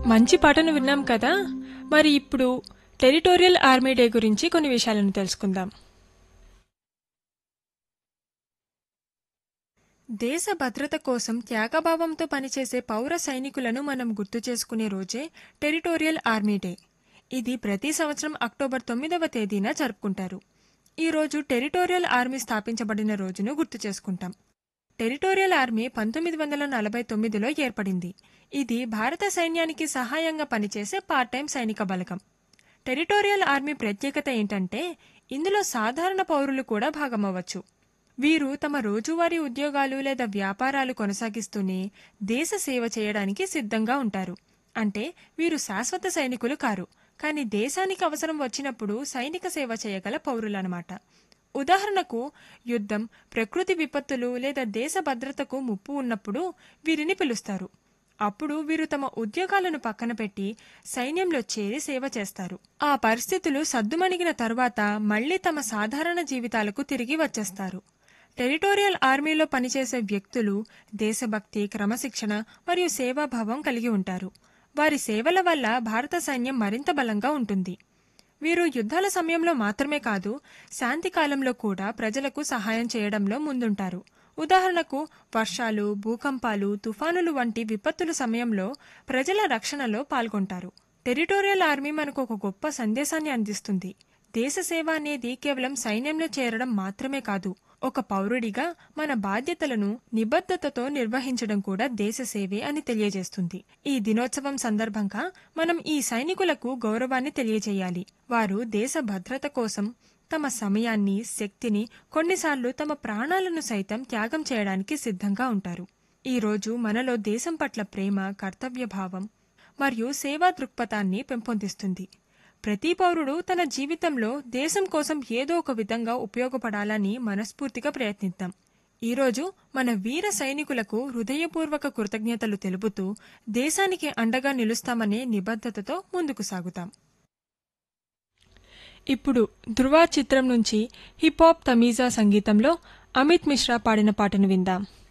మంచి పాటను విన్నాం కదా మరి ఇప్పుడు టెరిటోరియల్ ఆర్మీ డే గురించి కొన్ని విషయాలను తెలుసుకుందాం దేశ భద్రత కోసం త్యాగభావంతో పనిచేసే పౌర సైనికులను మనం గుర్తు చేసుకునే రోజే టెరిటోరియల్ ఆర్మీ డే ఇది ప్రతి సంవత్సరం అక్టోబర్ తొమ్మిదవ తేదీన జరుపుకుంటారు ఈ రోజు టెరిటోరియల్ ఆర్మీ స్థాపించబడిన రోజును గుర్తు చేసుకుంటాం టెరిటోరియల్ ఆర్మీ పంతొమ్మిది వందల నలభై తొమ్మిదిలో ఏర్పడింది ఇది భారత సైన్యానికి సహాయంగా పనిచేసే పార్ట్ టైం సైనిక బలగం టెరిటోరియల్ ఆర్మీ ప్రత్యేకత ఏంటంటే ఇందులో సాధారణ పౌరులు కూడా భాగమవ్వచ్చు వీరు తమ రోజువారీ ఉద్యోగాలు లేదా వ్యాపారాలు కొనసాగిస్తూనే దేశ సేవ చేయడానికి సిద్ధంగా ఉంటారు అంటే వీరు శాశ్వత సైనికులు కారు కానీ దేశానికి అవసరం వచ్చినప్పుడు సైనిక సేవ చేయగల పౌరులన్నమాట ఉదాహరణకు యుద్ధం ప్రకృతి విపత్తులు లేదా దేశ భద్రతకు ముప్పు ఉన్నప్పుడు వీరిని పిలుస్తారు అప్పుడు వీరు తమ ఉద్యోగాలను పక్కన పెట్టి సైన్యంలో చేరి సేవ చేస్తారు ఆ పరిస్థితులు సద్దుమణిగిన తరువాత మళ్లీ తమ సాధారణ జీవితాలకు తిరిగి వచ్చేస్తారు టెరిటోరియల్ ఆర్మీలో పనిచేసే వ్యక్తులు దేశభక్తి క్రమశిక్షణ మరియు సేవాభావం కలిగి ఉంటారు వారి సేవల వల్ల భారత సైన్యం మరింత బలంగా ఉంటుంది వీరు యుద్ధాల సమయంలో మాత్రమే కాదు శాంతి కాలంలో కూడా ప్రజలకు సహాయం చేయడంలో ముందుంటారు ఉదాహరణకు వర్షాలు భూకంపాలు తుఫానులు వంటి విపత్తుల సమయంలో ప్రజల రక్షణలో పాల్గొంటారు టెరిటోరియల్ ఆర్మీ మనకు ఒక గొప్ప సందేశాన్ని అందిస్తుంది దేశ సేవ అనేది కేవలం సైన్యంలో చేరడం మాత్రమే కాదు ఒక పౌరుడిగా మన బాధ్యతలను నిబద్ధతతో నిర్వహించడం కూడా దేశ సేవే అని తెలియజేస్తుంది ఈ దినోత్సవం సందర్భంగా మనం ఈ సైనికులకు గౌరవాన్ని తెలియజేయాలి వారు దేశ భద్రత కోసం తమ సమయాన్ని శక్తిని కొన్నిసార్లు తమ ప్రాణాలను సైతం త్యాగం చేయడానికి సిద్ధంగా ఉంటారు ఈ రోజు మనలో దేశం పట్ల ప్రేమ కర్తవ్యభావం మరియు సేవా దృక్పథాన్ని పెంపొందిస్తుంది ప్రతి పౌరుడు తన జీవితంలో దేశం కోసం ఏదో ఒక విధంగా ఉపయోగపడాలని మనస్ఫూర్తిగా ప్రయత్నిద్దాం ఈరోజు మన వీర సైనికులకు హృదయపూర్వక కృతజ్ఞతలు తెలుపుతూ దేశానికి అండగా నిలుస్తామనే నిబద్ధతతో ముందుకు సాగుతాం ఇప్పుడు ధృవ చిత్రం నుంచి హిప్ హాప్ తమీజా సంగీతంలో అమిత్ మిశ్రా పాడిన పాటను విందాం